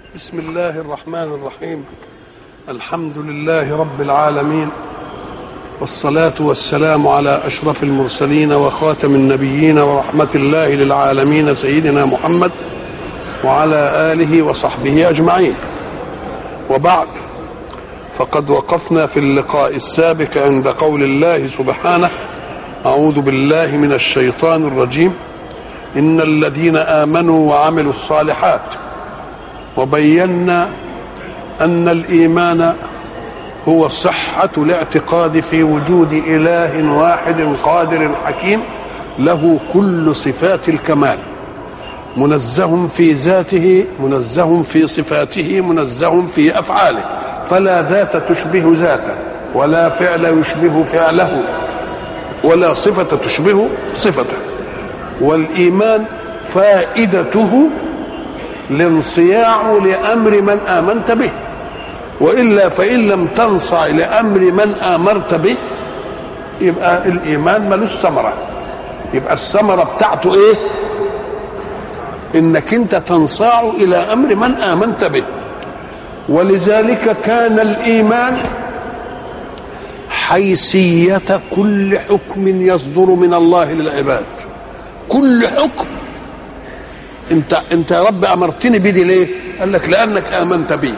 بسم الله الرحمن الرحيم الحمد لله رب العالمين والصلاة والسلام على أشرف المرسلين وخاتم النبيين ورحمة الله للعالمين سيدنا محمد وعلى آله وصحبه أجمعين وبعد فقد وقفنا في اللقاء السابق عند قول الله سبحانه أعوذ بالله من الشيطان الرجيم إن الذين آمنوا وعملوا الصالحات وبينا ان الايمان هو صحه الاعتقاد في وجود اله واحد قادر حكيم له كل صفات الكمال منزه في ذاته منزه في صفاته منزه في افعاله فلا ذات تشبه ذاته ولا فعل يشبه فعله ولا صفه تشبه صفته والايمان فائدته الانصياع لامر من امنت به والا فان لم تنصع لامر من امرت به يبقى الايمان ملوش ثمره يبقى الثمره بتاعته ايه انك انت تنصاع الى امر من امنت به ولذلك كان الايمان حيثيه كل حكم يصدر من الله للعباد كل حكم انت انت يا رب امرتني بدي ليه؟ قال لك لانك امنت بي.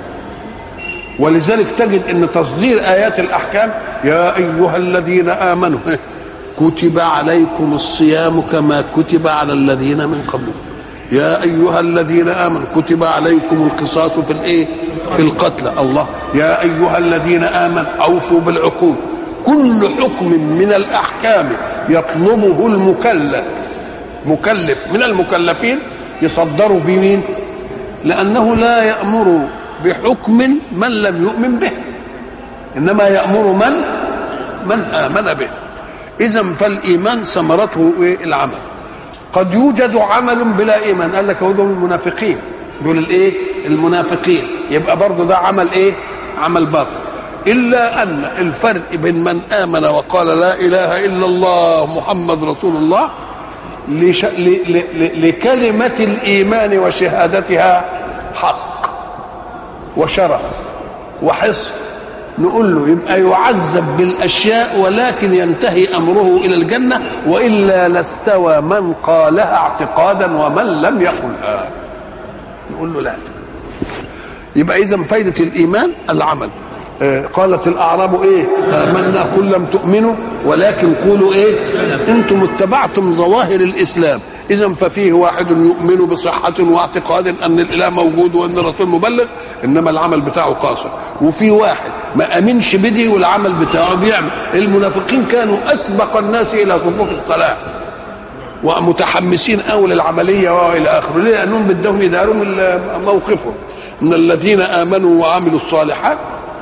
ولذلك تجد ان تصدير ايات الاحكام يا ايها الذين امنوا كتب عليكم الصيام كما كتب على الذين من قبلكم. يا ايها الذين امنوا كتب عليكم القصاص في الايه؟ في القتلى الله يا ايها الذين امنوا اوفوا بالعقود. كل حكم من الاحكام يطلبه المكلف مكلف من المكلفين يصدروا بمين لأنه لا يأمر بحكم من لم يؤمن به إنما يأمر من من آمن به إذا فالإيمان ثمرته العمل قد يوجد عمل بلا إيمان قال لك هو دول المنافقين دول الإيه المنافقين يبقى برضه ده عمل إيه عمل باطل إلا أن الفرق بين من آمن وقال لا إله إلا الله محمد رسول الله لش... ل... ل... لكلمة الإيمان وشهادتها حق وشرف وحصن نقول له يبقى يعذب بالأشياء ولكن ينتهي أمره إلى الجنة وإلا لاستوى من قالها اعتقادا ومن لم يقلها نقول له لا يبقى إذا فايدة الإيمان العمل قالت الاعراب ايه امنا قل لم تؤمنوا ولكن قولوا ايه انتم اتبعتم ظواهر الاسلام اذا ففيه واحد يؤمن بصحه واعتقاد ان الاله موجود وان الرسول مبلغ انما العمل بتاعه قاصر وفي واحد ما امنش بدي والعمل بتاعه بيعمل المنافقين كانوا اسبق الناس الى صفوف الصلاه ومتحمسين قوي للعمليه والى اخره ليه لانهم بدهم يداروا موقفهم من الذين امنوا وعملوا الصالحات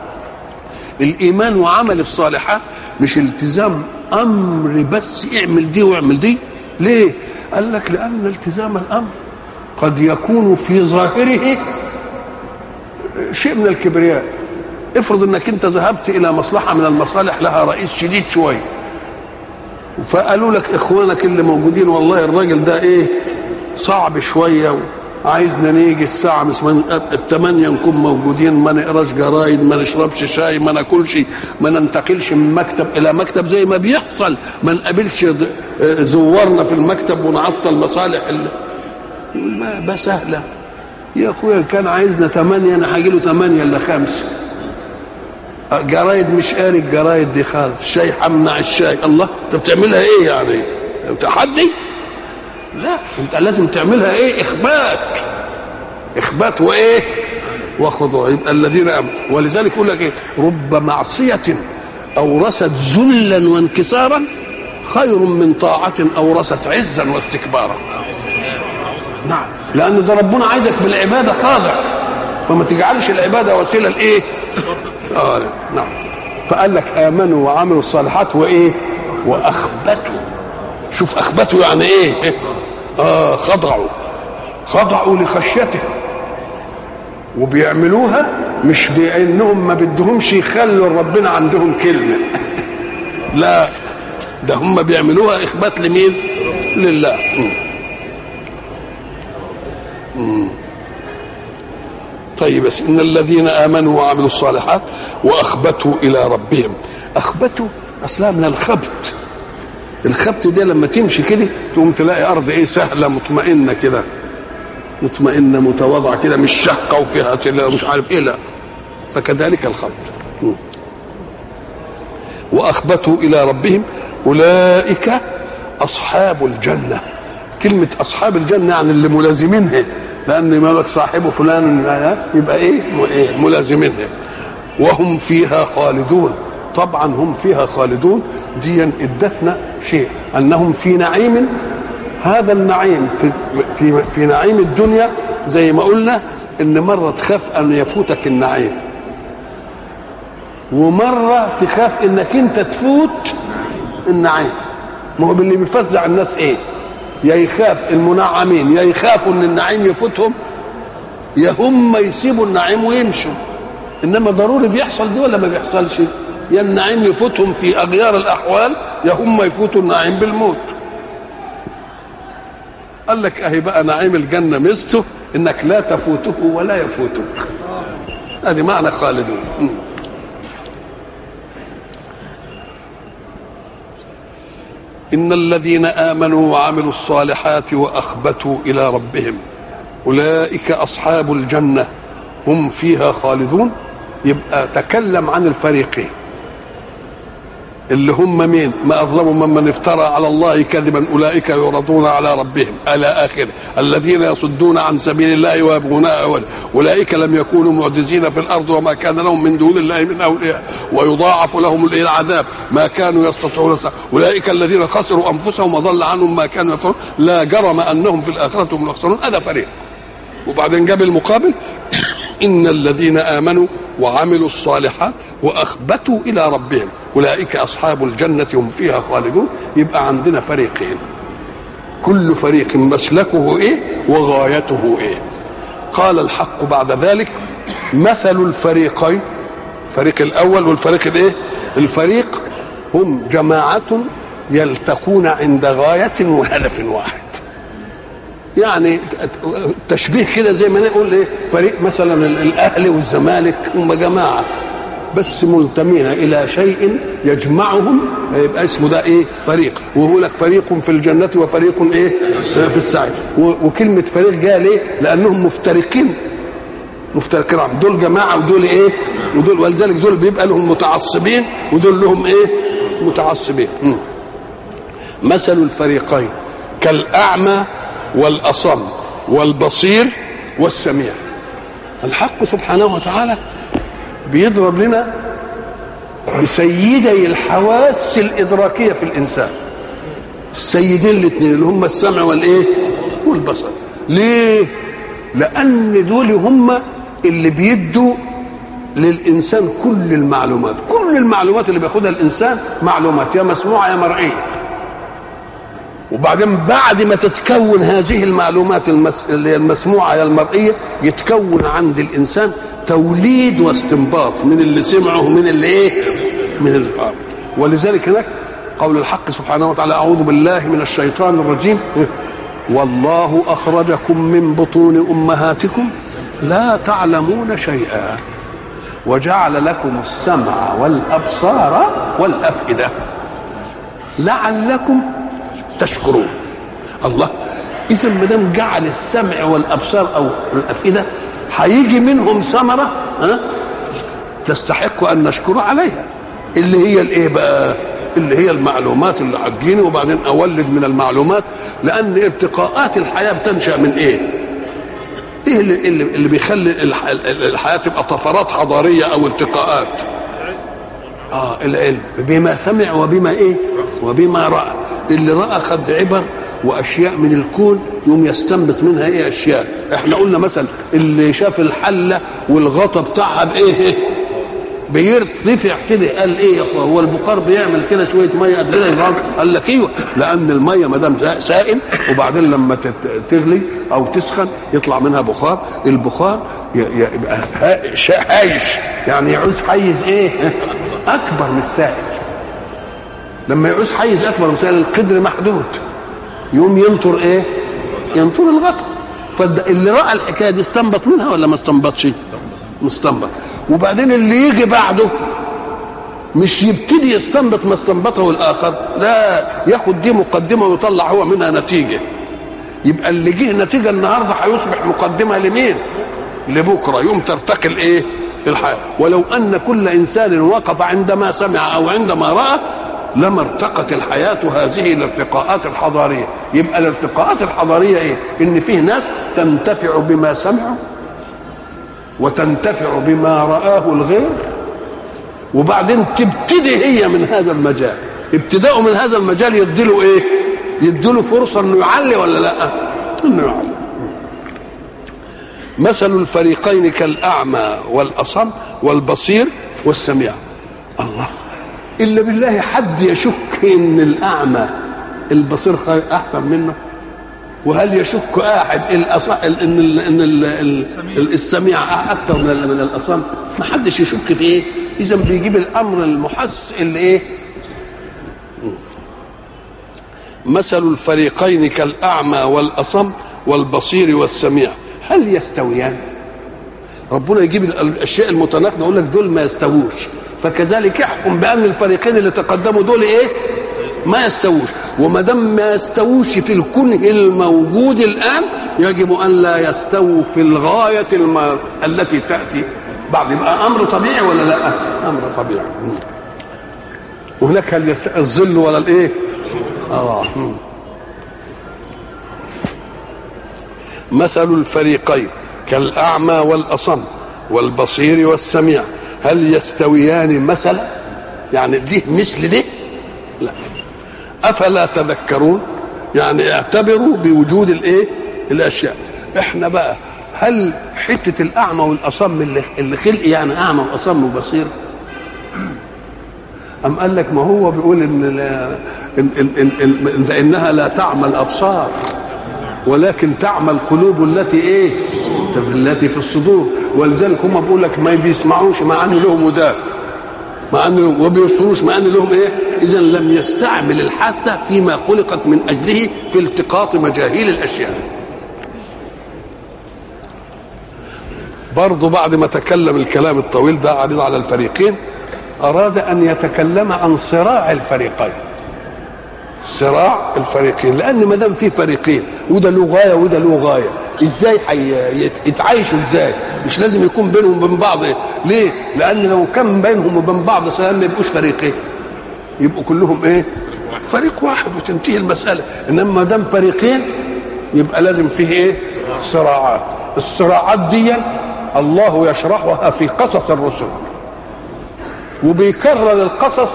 الايمان وعمل الصالحات مش التزام امر بس اعمل دي واعمل دي ليه قال لك لان التزام الامر قد يكون في ظاهره شيء من الكبرياء افرض انك انت ذهبت الى مصلحه من المصالح لها رئيس شديد شويه فقالوا لك اخوانك اللي موجودين والله الراجل ده ايه صعب شويه عايزنا نيجي الساعة مش من الثمانية نكون موجودين ما نقراش جرايد ما نشربش شاي ما ناكلش ما ننتقلش من مكتب إلى مكتب زي ما بيحصل ما نقابلش زورنا في المكتب ونعطل مصالح ال... يقول ما بقى سهلة يا أخويا كان عايزنا ثمانية أنا هاجي له ثمانية إلا خمسة جرايد مش قاري الجرايد دي خالص الشاي همنع الشاي الله أنت بتعملها إيه يعني؟ تحدي؟ لا انت لازم تعملها ايه اخبات اخبات وايه وخضوع يبقى الذين امنوا ولذلك يقول لك ايه رب معصيه اورثت ذلا وانكسارا خير من طاعه اورثت عزا واستكبارا نعم لان ده ربنا عايزك بالعباده خاضع فما تجعلش العباده وسيله لايه آه نعم فقال لك امنوا وعملوا الصالحات وايه واخبتوا شوف اخبتوا يعني ايه اه خضعوا خضعوا لخشيته وبيعملوها مش بانهم ما بدهمش يخلوا ربنا عندهم كلمه لا ده هم بيعملوها اخبات لمين لله م. م. طيب بس ان الذين امنوا وعملوا الصالحات واخبتوا الى ربهم اخبتوا اصلها من الخبت الخبت ده لما تمشي كده تقوم تلاقي ارض ايه سهله مطمئنه كده مطمئنه متواضعه كده مش شقه وفيها مش عارف ايه لا فكذلك الخبط واخبتوا الى ربهم اولئك اصحاب الجنه كلمه اصحاب الجنه يعني اللي ملازمينها لان ما لك صاحب فلان يبقى ايه ملازمينها وهم فيها خالدون طبعا هم فيها خالدون دي ادتنا شيء انهم في نعيم هذا النعيم في في في نعيم الدنيا زي ما قلنا ان مره تخاف ان يفوتك النعيم ومره تخاف انك انت تفوت النعيم ما هو اللي بيفزع الناس ايه يا يخاف المنعمين يا يخافوا ان النعيم يفوتهم يا هم يسيبوا النعيم ويمشوا انما ضروري بيحصل دي ولا ما بيحصلش يا النعيم يفوتهم في اغيار الاحوال يا هم يفوتوا النعيم بالموت قال لك اهي بقى نعيم الجنه ميزته انك لا تفوته ولا يفوتك هذه معنى خالدون ان الذين امنوا وعملوا الصالحات واخبتوا الى ربهم اولئك اصحاب الجنه هم فيها خالدون يبقى تكلم عن الفريقين اللي هم مين ما أظلم ممن افترى على الله كذبا أولئك يعرضون على ربهم إلى آخره الذين يصدون عن سبيل الله ويبغونها عوجا أولئك لم يكونوا معجزين في الأرض وما كان لهم من دون الله من أولياء ويضاعف لهم العذاب ما كانوا يستطيعون أولئك الذين خسروا أنفسهم وضل عنهم ما كانوا يفعلون لا جرم أنهم في الآخرة هم الأخسرون هذا فريق وبعدين جاب المقابل إن الذين آمنوا وعملوا الصالحات وأخبتوا إلى ربهم أولئك أصحاب الجنة هم فيها خالدون يبقى عندنا فريقين كل فريق مسلكه إيه وغايته إيه قال الحق بعد ذلك مثل الفريقين الفريق الأول والفريق الإيه الفريق هم جماعة يلتقون عند غاية وهدف واحد يعني تشبيه كده زي ما نقول ايه فريق مثلا الاهلي والزمالك هم جماعه بس منتمين الى شيء يجمعهم يبقى اسمه ده ايه فريق وهو لك فريق في الجنه وفريق ايه في السعي وكلمه فريق جاء ليه لانهم مفترقين مفترقين دول جماعه ودول ايه ودول ولذلك دول بيبقى لهم متعصبين ودول لهم ايه متعصبين مثل الفريقين كالاعمى والأصم والبصير والسميع الحق سبحانه وتعالى بيضرب لنا بسيدي الحواس الإدراكية في الإنسان السيدين الاثنين اللي هم السمع والإيه والبصر ليه لأن دول هم اللي بيدوا للإنسان كل المعلومات كل المعلومات اللي بياخدها الإنسان معلومات يا مسموعة يا مرئية وبعدين بعد ما تتكون هذه المعلومات المس... اللي المسموعه يا المرئيه يتكون عند الانسان توليد واستنباط من اللي سمعه من اللي ايه؟ من اللي ولذلك هناك قول الحق سبحانه وتعالى اعوذ بالله من الشيطان الرجيم والله اخرجكم من بطون امهاتكم لا تعلمون شيئا وجعل لكم السمع والابصار والافئده لعلكم تشكرون الله اذا ما دام جعل السمع والابصار او الافئده هيجي منهم ثمره ها تستحق ان نشكر عليها اللي هي الايه بقى اللي هي المعلومات اللي هتجيني وبعدين اولد من المعلومات لان ارتقاءات الحياه بتنشا من ايه ايه اللي, اللي, اللي بيخلي الحياه تبقى طفرات حضاريه او ارتقاءات اه العلم بما سمع وبما ايه وبما راى اللي راى خد عبر واشياء من الكون يوم يستنبط منها ايه اشياء احنا قلنا مثلا اللي شاف الحله والغطا بتاعها بايه بيرتفع كده قال ايه يا اخويا هو البخار بيعمل كده شويه ميه قد كده قال لك ايوه لان الميه ما دام سائل وبعدين لما تغلي او تسخن يطلع منها بخار البخار يبقى هايش يعني يعوز حيز ايه اكبر من السائل لما يعوز حيز اكبر من السائل القدر محدود يقوم ينطر ايه ينطر الغطا فاللي راى الحكايه دي استنبط منها ولا ما استنبطش مستنبط وبعدين اللي يجي بعده مش يبتدي يستنبط ما استنبطه الاخر لا ياخد دي مقدمه ويطلع هو منها نتيجه يبقى اللي جه نتيجه النهارده هيصبح مقدمه لمين لبكره يوم ترتقي الايه الحياه ولو ان كل انسان وقف عندما سمع او عندما راى لما ارتقت الحياة هذه الارتقاءات الحضارية يبقى الارتقاءات الحضارية ايه ان فيه ناس تنتفع بما سمعوا وتنتفع بما رآه الغير وبعدين تبتدي هي من هذا المجال ابتداؤه من هذا المجال يديله ايه يديله فرصة انه يعلي ولا لا انه يعلي مثل الفريقين كالأعمى والأصم والبصير والسميع الله إلا بالله حد يشك إن الأعمى البصير أحسن منه وهل يشك أحد الأص... إن ال... إن ال... ال... السميع أكثر من من الأصم ما حدش يشك في إيه إذا بيجيب الأمر المحس اللي إيه مثل الفريقين كالأعمى والأصم والبصير والسميع هل يستويان ربنا يجيب الاشياء المتناقضه يقول لك دول ما يستووش فكذلك يحكم بان الفريقين اللي تقدموا دول ايه ما يستووش وما دام ما يستووش في الكنه الموجود الان يجب ان لا يستووا في الغايه الم... التي تاتي بعد يبقى امر طبيعي ولا لا امر طبيعي وهناك هل يست... الظل ولا الايه اه مثل الفريقين كالأعمى والأصم والبصير والسميع هل يستويان مثلا يعني دي مثل دي لا أفلا تذكرون يعني اعتبروا بوجود الايه الاشياء احنا بقى هل حته الاعمى والاصم اللي اللي خلق يعني اعمى واصم وبصير أم قال لك ما هو بيقول إن, لا إن, إن, إن, إن فإنها لا تعمى الأبصار ولكن تعمى القلوب التي إيه التي في الصدور ولذلك هم بيقول لك ما بيسمعوش مع أن لهم ودان مع أن لهم وبيبصروش مع أن لهم إيه إذا لم يستعمل الحاسة فيما خلقت من أجله في التقاط مجاهيل الأشياء برضه بعد ما تكلم الكلام الطويل ده عريض على الفريقين أراد أن يتكلم عن صراع الفريقين صراع الفريقين لأن ما دام في فريقين وده له غاية وده له غاية ازاي يتعايشوا ازاي مش لازم يكون بينهم وبين بعض إيه؟ ليه لان لو كان بينهم وبين بعض سلام ما يبقوش فريقين يبقوا كلهم ايه فريق واحد وتنتهي المساله انما ما دام فريقين يبقى لازم فيه ايه صراعات الصراعات دي الله يشرحها في قصص الرسل وبيكرر القصص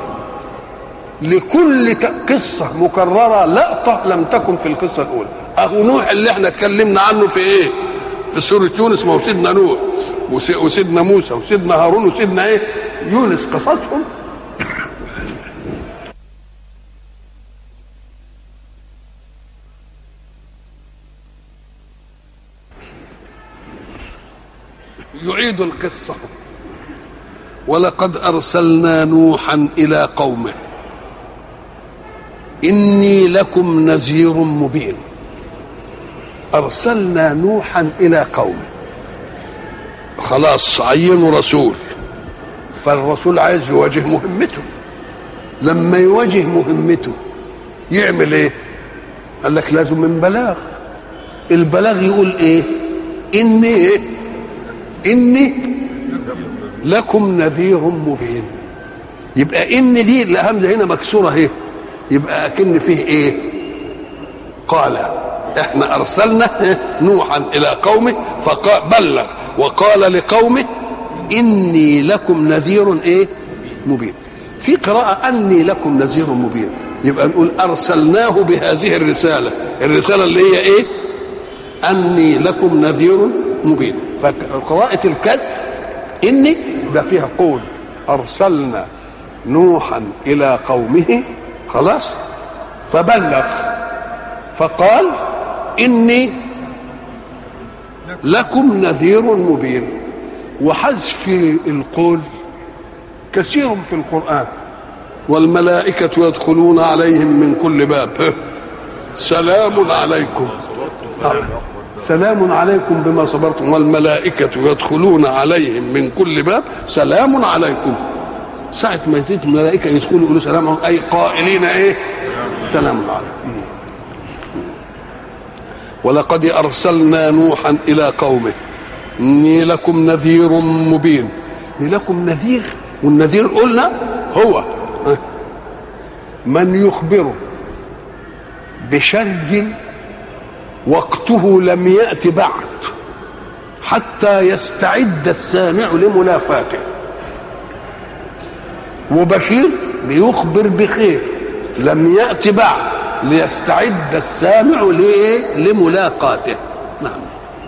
لكل قصة مكررة لقطة لم تكن في القصة الأولى أهو نوح اللي احنا اتكلمنا عنه في إيه في سورة يونس ما هو سيدنا نوح وسيدنا موسى وسيدنا هارون وسيدنا إيه يونس قصصهم يعيد القصة ولقد أرسلنا نوحا إلى قومه إني لكم نذير مبين أرسلنا نوحا إلى قومه خلاص عينوا رسول فالرسول عايز يواجه مهمته لما يواجه مهمته يعمل ايه قال لك لازم من بلاغ البلاغ يقول ايه اني ايه اني لكم نذير مبين يبقى ان دي الهمزه هنا مكسوره اهي يبقى اكن فيه ايه قال احنا ارسلنا نوحا الى قومه فقال بلغ وقال لقومه اني لكم نذير ايه مبين في قراءه اني لكم نذير مبين يبقى نقول ارسلناه بهذه الرساله الرساله اللي هي ايه اني لكم نذير مبين فقراءه الكسر اني ده فيها قول ارسلنا نوحا الى قومه خلاص فبلغ فقال اني لكم نذير مبين وحذف القول كثير في القران والملائكه يدخلون عليهم من كل باب سلام عليكم سلام عليكم بما صبرتم والملائكة يدخلون عليهم من كل باب سلام عليكم ساعة ما يتيت الملائكة يدخلوا يقولوا سلام عليكم أي قائلين إيه سلام عليكم ولقد أرسلنا نوحا إلى قومه إني لكم نذير مبين إني لكم نذير والنذير قلنا هو من يخبره بشر وقته لم يأت بعد حتى يستعد السامع لملافاته وبشير بيخبر بخير لم يأت بعد ليستعد السامع لإيه؟ لملاقاته نعم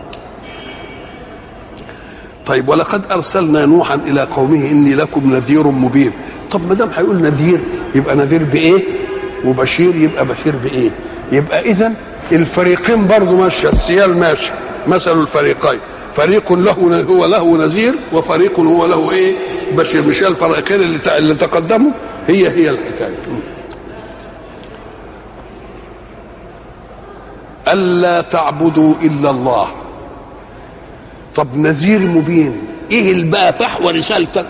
طيب ولقد ارسلنا نوحا الى قومه اني لكم نذير مبين طب ما دام هيقول نذير يبقى نذير بايه وبشير يبقى بشير بايه يبقى اذا الفريقين برضه ماشيه السيال ماشي مثل الفريقين فريق له هو له نذير وفريق هو له ايه بشير مش الفريقين اللي اللي تقدموا هي هي الحكايه ألا تعبدوا إلا الله طب نذير مبين ايه اللي بقى فحوى رسالتك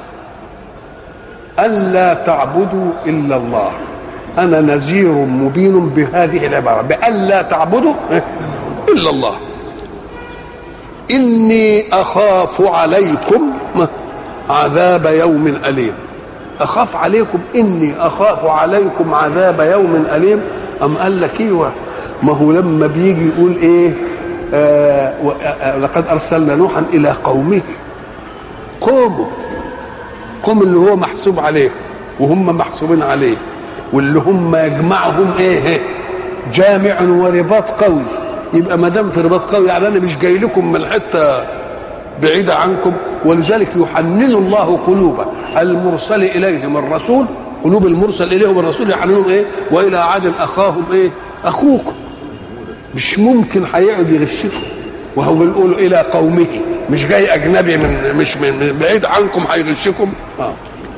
الا تعبدوا الا الله انا نذير مبين بهذه العباره بالا تعبدوا الا الله اني اخاف عليكم عذاب يوم اليم اخاف عليكم اني اخاف عليكم عذاب يوم اليم ام قال لك ايوه ما هو لما بيجي يقول ايه آه آه لقد ارسلنا نوحا الى قومه قومه قوم اللي هو محسوب عليه وهم محسوبين عليه واللي هم يجمعهم ايه جامع ورباط قوي يبقى ما دام في رباط قوي يعني انا مش جاي لكم من حته بعيده عنكم ولذلك يحنن الله قلوب المرسل اليهم الرسول قلوب المرسل اليهم الرسول يحننهم ايه والى عاد اخاهم ايه اخوكم مش ممكن هيقعد يغشكم وهو بيقول الى قومه مش جاي اجنبي من مش من بعيد عنكم هيغشكم اه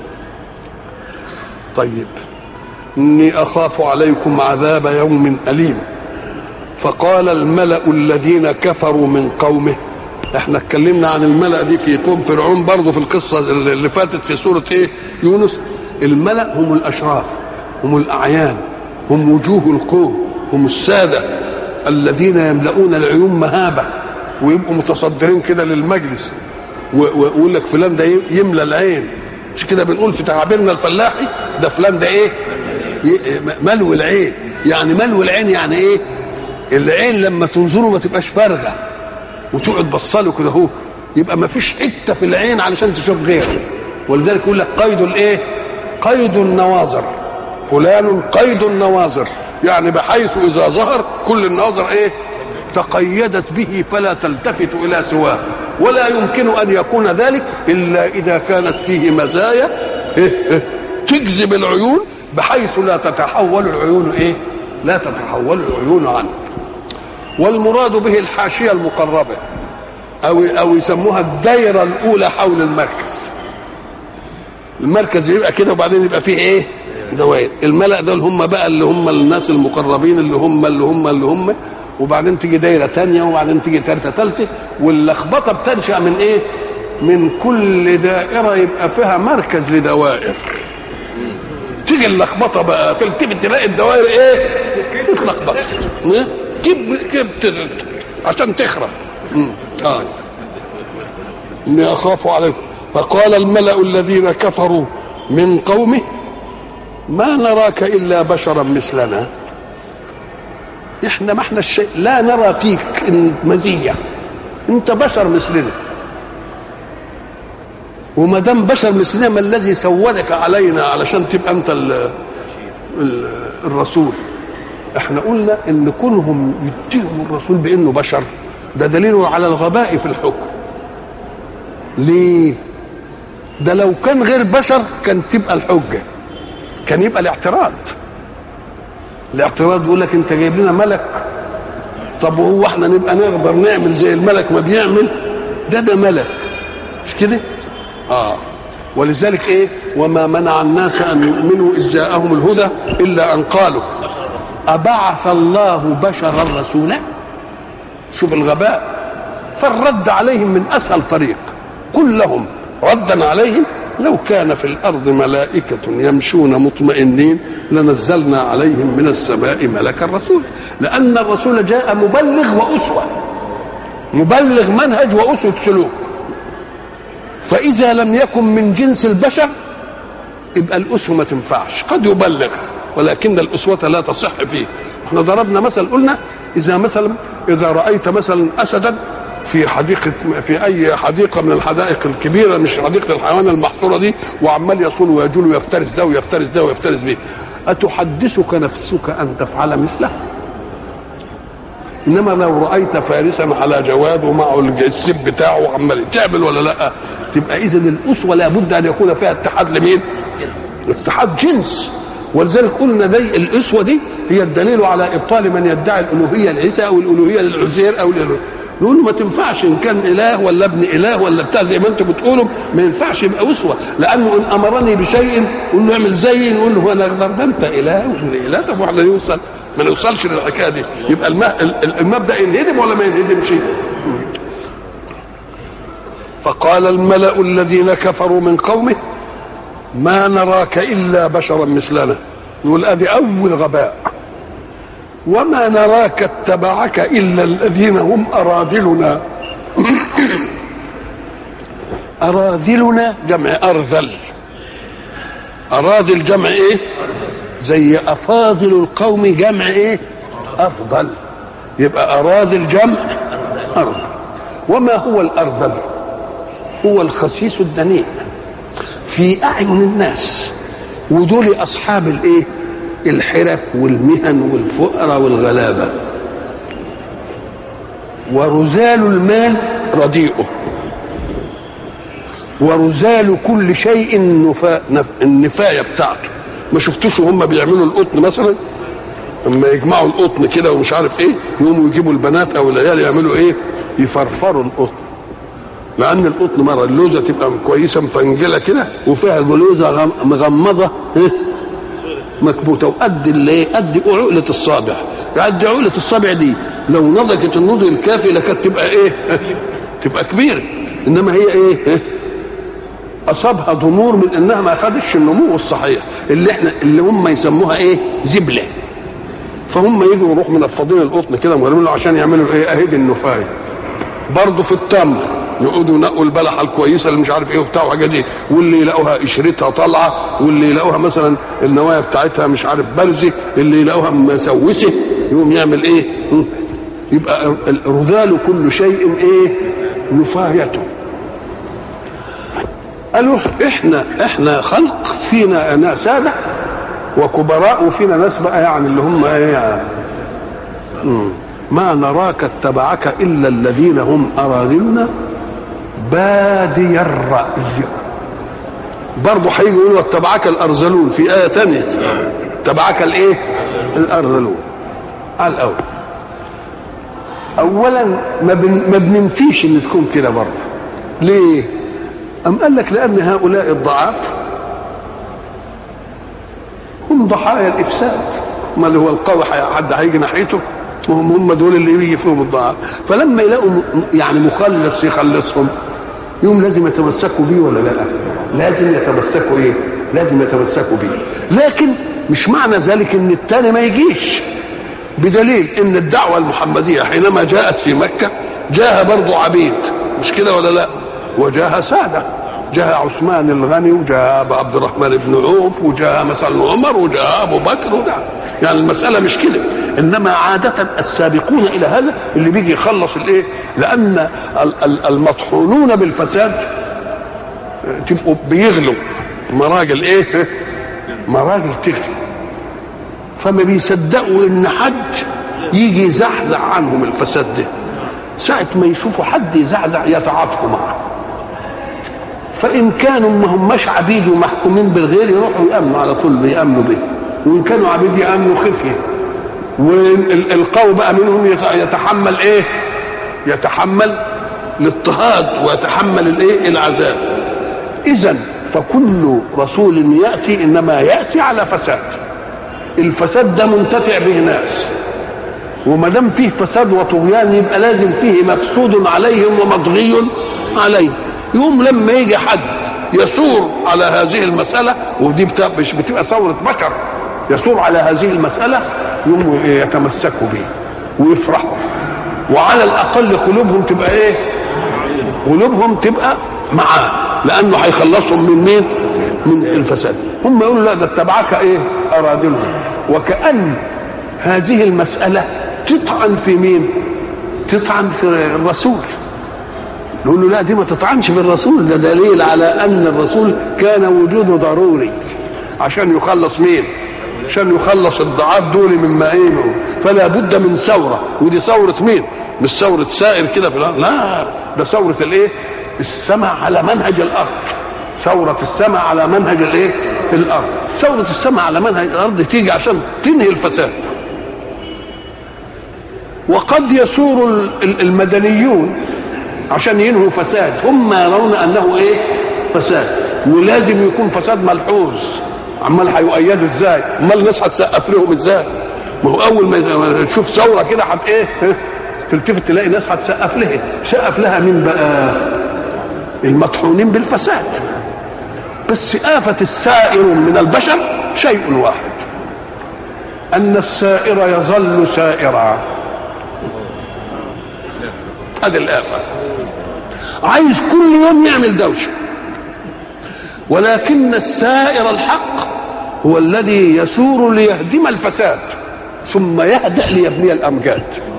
طيب اني اخاف عليكم عذاب يوم اليم فقال الملا الذين كفروا من قومه احنا اتكلمنا عن الملا دي في قوم فرعون برضه في القصه اللي فاتت في سوره ايه يونس الملا هم الاشراف هم الاعيان هم وجوه القوم هم الساده الذين يملؤون العيون مهابه ويبقوا متصدرين كده للمجلس ويقول لك فلان ده يملى العين مش كده بنقول في تعابيرنا الفلاحي ده فلان ده ايه ملو العين يعني ملو العين يعني ايه العين لما تنظره ما تبقاش فارغه وتقعد بصله كده اهو يبقى ما فيش حته في العين علشان تشوف غيره ولذلك يقول لك قيد الايه قيد النواظر فلان قيد النواظر يعني بحيث اذا ظهر كل الناظر ايه تقيدت به فلا تلتفت الى سواه ولا يمكن ان يكون ذلك الا اذا كانت فيه مزايا إيه إيه تجذب العيون بحيث لا تتحول العيون ايه لا تتحول العيون عنه والمراد به الحاشيه المقربه او او يسموها الدايره الاولى حول المركز المركز يبقى كده وبعدين يبقى فيه ايه دوائر الملأ دول هم بقى اللي هم الناس المقربين اللي هم اللي هم اللي هم وبعدين تيجي دايرة تانية وبعدين تيجي تالتة تالتة واللخبطة بتنشأ من ايه من كل دائرة يبقى فيها مركز لدوائر تيجي اللخبطة بقى تلتفت تلاقي الدوائر ايه اتلخبطت إيه؟ كب كب عشان تخرب اه اني اخاف عليكم فقال الملأ الذين كفروا من قومه ما نراك الا بشرا مثلنا احنا ما احنا الشيء لا نرى فيك مزيه انت بشر مثلنا وما دام بشر مثلنا ما الذي سودك علينا علشان تبقى انت ال ال الرسول احنا قلنا ان كونهم يتهموا الرسول بانه بشر ده دليل على الغباء في الحكم ليه ده لو كان غير بشر كان تبقى الحجه كان يبقى الاعتراض الاعتراض يقول لك انت جايب لنا ملك طب وهو احنا نبقى نقدر نعمل زي الملك ما بيعمل ده ده ملك مش كده اه ولذلك ايه وما منع الناس ان يؤمنوا اذ جاءهم الهدى الا ان قالوا ابعث الله بشرا رسولا شوف الغباء فالرد عليهم من اسهل طريق قل لهم ردا عليهم لو كان في الارض ملائكه يمشون مطمئنين لنزلنا عليهم من السماء ملكا رسولا لان الرسول جاء مبلغ واسوه مبلغ منهج واسوه سلوك فاذا لم يكن من جنس البشر يبقى الاسوه ما تنفعش قد يبلغ ولكن الاسوه لا تصح فيه احنا ضربنا مثل قلنا اذا مثلا اذا رايت مثلا اسدا في حديقة في أي حديقة من الحدائق الكبيرة مش حديقة الحيوان المحصورة دي وعمال يصول ويجول ويفترس ده ويفترس ده ويفترس به أتحدثك نفسك أن تفعل مثله؟ إنما لو رأيت فارسا على جواد ومعه السب بتاعه وعمال تعمل ولا لا؟ تبقى إذا الأسوة لابد أن يكون فيها اتحاد لمين؟ اتحاد جنس ولذلك قلنا دي الأسوة دي هي الدليل على إبطال من يدعي الألوهية لعيسى أو الألوهية للعزير أو الألوهية نقول ما تنفعش ان كان اله ولا ابن اله ولا بتاع زي ما انتم بتقولوا ما ينفعش يبقى اسوه لانه ان امرني بشيء قول له اعمل زيي نقول له هو انا اقدر ده انت اله وابن اله طب واحنا يوصل ما نوصلش للحكايه دي يبقى المبدا ينهدم ولا ما ينهدمش فقال الملا الذين كفروا من قومه ما نراك الا بشرا مثلنا نقول ادي اول غباء وما نراك اتبعك الا الذين هم اراذلنا اراذلنا جمع ارذل اراذل جمع ايه زي افاضل القوم جمع ايه افضل يبقى اراذل جمع ارذل وما هو الارذل هو الخسيس الدنيء في اعين الناس ودول اصحاب الايه الحرف والمهن والفقراء والغلابة ورزال المال رديئه ورزال كل شيء النفا... النفاية بتاعته ما شفتوش هم بيعملوا القطن مثلا لما يجمعوا القطن كده ومش عارف ايه يقوموا يجيبوا البنات او العيال يعملوا ايه يفرفروا القطن لان القطن مره اللوزه تبقى كويسه مفنجله كده وفيها جلوزه مغمضه إيه؟ مكبوته وقد اللي قد عقله الصابع قد عقله الصابع دي لو نضجت النضج الكافي لكانت تبقى ايه تبقى كبيره انما هي ايه اصابها ضمور من انها ما اخذتش النمو الصحيح اللي احنا اللي هم يسموها ايه زبله فهم يجوا يروحوا منفضين القطن كده مغرمين عشان يعملوا ايه اهدي النفايه برضه في التمر يقعدوا ينقوا البلحه الكويسه اللي مش عارف ايه وبتاع وحاجات دي واللي يلاقوها قشرتها طالعه واللي يلاقوها مثلا النوايا بتاعتها مش عارف برزه اللي يلاقوها مسوسه يقوم يعمل ايه؟ يبقى رذال كل شيء ايه؟ نفايته قالوا احنا احنا خلق فينا ناس ساده وكبراء وفينا ناس بقى يعني اللي هم ايه يعني ما نراك اتبعك الا الذين هم اراذلنا بادي الرأي برضه هيجي يقولوا اتبعك الارذلون في ايه ثانيه اتبعك الايه؟ الارذلون على الاول اولا ما, بن ما بننفيش ان تكون كده برضه ليه؟ أم قال لك لأن هؤلاء الضعاف هم ضحايا الإفساد ما اللي هو القوي حد هيجي ناحيته وهم هم دول اللي يجي فيهم الضعاف فلما يلاقوا يعني مخلص يخلصهم يوم لازم يتمسكوا بيه ولا لا لازم يتمسكوا ايه لازم يتمسكوا بيه لكن مش معنى ذلك ان الثاني ما يجيش بدليل ان الدعوه المحمديه حينما جاءت في مكه جاء برضه عبيد مش كده ولا لا وجاء ساده جاء عثمان الغني وجاء ابو عبد الرحمن بن عوف وجاء مثلا عمر وجاء ابو بكر وجاء يعني المساله مش كده انما عاده السابقون الى هذا اللي بيجي يخلص الايه لان المطحونون بالفساد تبقوا بيغلوا مراجل ايه مراجل تغلي فما بيصدقوا ان حد يجي يزحزح عنهم الفساد ده ساعة ما يشوفوا حد يزعزع يتعاطفوا معه فإن كانوا ما هماش عبيد ومحكومين بالغير يروحوا يأمنوا على طول بيأمنوا به وإن كانوا عبيد يأمنوا خفية والقوي بقى منهم يتحمل إيه؟ يتحمل الاضطهاد ويتحمل الإيه؟ العذاب إذا فكل رسول يأتي إنما يأتي على فساد الفساد ده منتفع به ناس وما دام فيه فساد وطغيان يبقى لازم فيه مفسود عليهم ومطغي عليهم يوم لما يجي حد يثور على هذه المسألة ودي بتا... مش بتبقى ثورة بشر يثور على هذه المسألة يوم يتمسكوا به ويفرحوا وعلى الأقل قلوبهم تبقى إيه؟ قلوبهم تبقى معاه لأنه هيخلصهم من مين؟ من الفساد هم يقولوا لا ده اتبعك إيه؟ أرادلهم وكأن هذه المسألة تطعن في مين؟ تطعن في الرسول نقول له لا دي ما تطعنش في الرسول ده دليل على ان الرسول كان وجوده ضروري عشان يخلص مين عشان يخلص الضعاف دول من معينه فلا بد من ثوره ودي ثوره مين مش ثوره سائر كده في الارض لا ده ثوره الايه السمع على منهج الارض ثورة السمع على منهج الايه؟ الارض، ثورة السمع على منهج الارض تيجي عشان تنهي الفساد. وقد يثور المدنيون عشان ينهوا فساد هم يرون انه ايه فساد ولازم يكون فساد ملحوظ عمال هيؤيدوا ازاي امال الناس هتسقف لهم ازاي ما هو اول ما تشوف ثوره كده هت ايه تلتفت تلاقي ناس هتسقف لها سقف لها مين بقى المطحونين بالفساد بس آفة السائر من البشر شيء واحد أن السائر يظل سائرا هذه الآفة عايز كل يوم يعمل دوشة ولكن السائر الحق هو الذي يسور ليهدم الفساد ثم يهدأ ليبني الأمجاد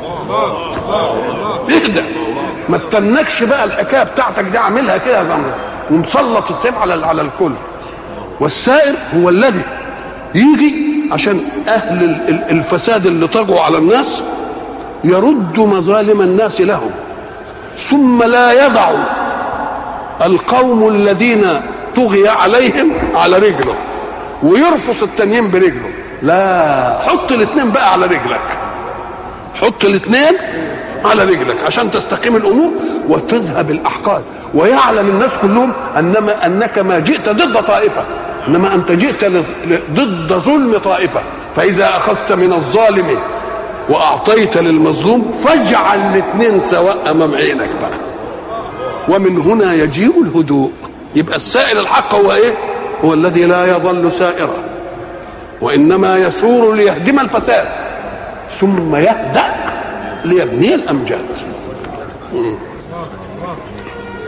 اهدأ ما تتنكش بقى الحكايه بتاعتك دي اعملها كده ومسلط السيف على على الكل والسائر هو الذي يجي عشان اهل الفساد اللي طغوا على الناس يرد مظالم الناس لهم ثم لا يضع القوم الذين طغي عليهم على رجله ويرفص التانيين برجله لا حط الاثنين بقى على رجلك حط الاثنين على رجلك عشان تستقيم الامور وتذهب الاحقاد ويعلم الناس كلهم انما انك ما جئت ضد طائفه انما انت جئت ضد ظلم طائفه فاذا اخذت من الظالم واعطيت للمظلوم فاجعل الاثنين سواء امام عينك بقى ومن هنا يجيء الهدوء يبقى السائل الحق هو ايه هو الذي لا يظل سائرا وانما يسور ليهدم الفساد ثم يهدأ ليبني الأمجاد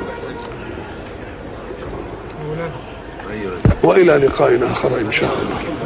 وإلى لقاء آخر إن شاء الله